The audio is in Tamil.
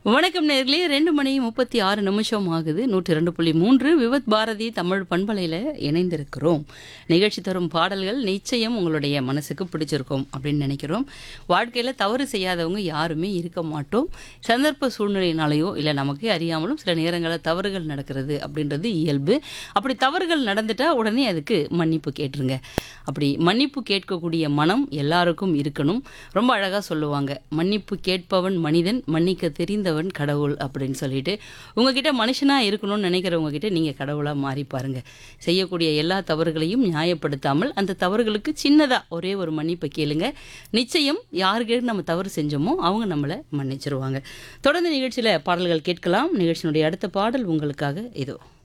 வணக்கம் நேர்களே ரெண்டு மணி முப்பத்தி ஆறு நிமிஷம் ஆகுது நூற்றி ரெண்டு புள்ளி மூன்று விவத் பாரதி தமிழ் பண்பலையில் இணைந்திருக்கிறோம் நிகழ்ச்சி தரும் பாடல்கள் நிச்சயம் உங்களுடைய மனசுக்கு பிடிச்சிருக்கும் அப்படின்னு நினைக்கிறோம் வாழ்க்கையில் தவறு செய்யாதவங்க யாருமே இருக்க மாட்டோம் சந்தர்ப்ப சூழ்நிலையினாலேயோ இல்லை நமக்கே அறியாமலும் சில நேரங்களில் தவறுகள் நடக்கிறது அப்படின்றது இயல்பு அப்படி தவறுகள் நடந்துட்டா உடனே அதுக்கு மன்னிப்பு கேட்டுருங்க அப்படி மன்னிப்பு கேட்கக்கூடிய மனம் எல்லாருக்கும் இருக்கணும் ரொம்ப அழகாக சொல்லுவாங்க மன்னிப்பு கேட்பவன் மனிதன் மன்னிக்க தெரிந்தவன் கடவுள் அப்படின்னு சொல்லிட்டு உங்ககிட்ட மனுஷனாக இருக்கணும்னு நினைக்கிறவங்க கிட்ட நீங்கள் கடவுளாக மாறி பாருங்க செய்யக்கூடிய எல்லா தவறுகளையும் நியாயப்படுத்தாமல் அந்த தவறுகளுக்கு சின்னதாக ஒரே ஒரு மன்னிப்பை கேளுங்க நிச்சயம் யாருக்கு நம்ம தவறு செஞ்சோமோ அவங்க நம்மளை மன்னிச்சிருவாங்க தொடர்ந்து நிகழ்ச்சியில் பாடல்கள் கேட்கலாம் நிகழ்ச்சியினுடைய அடுத்த பாடல் உங்களுக்காக இதோ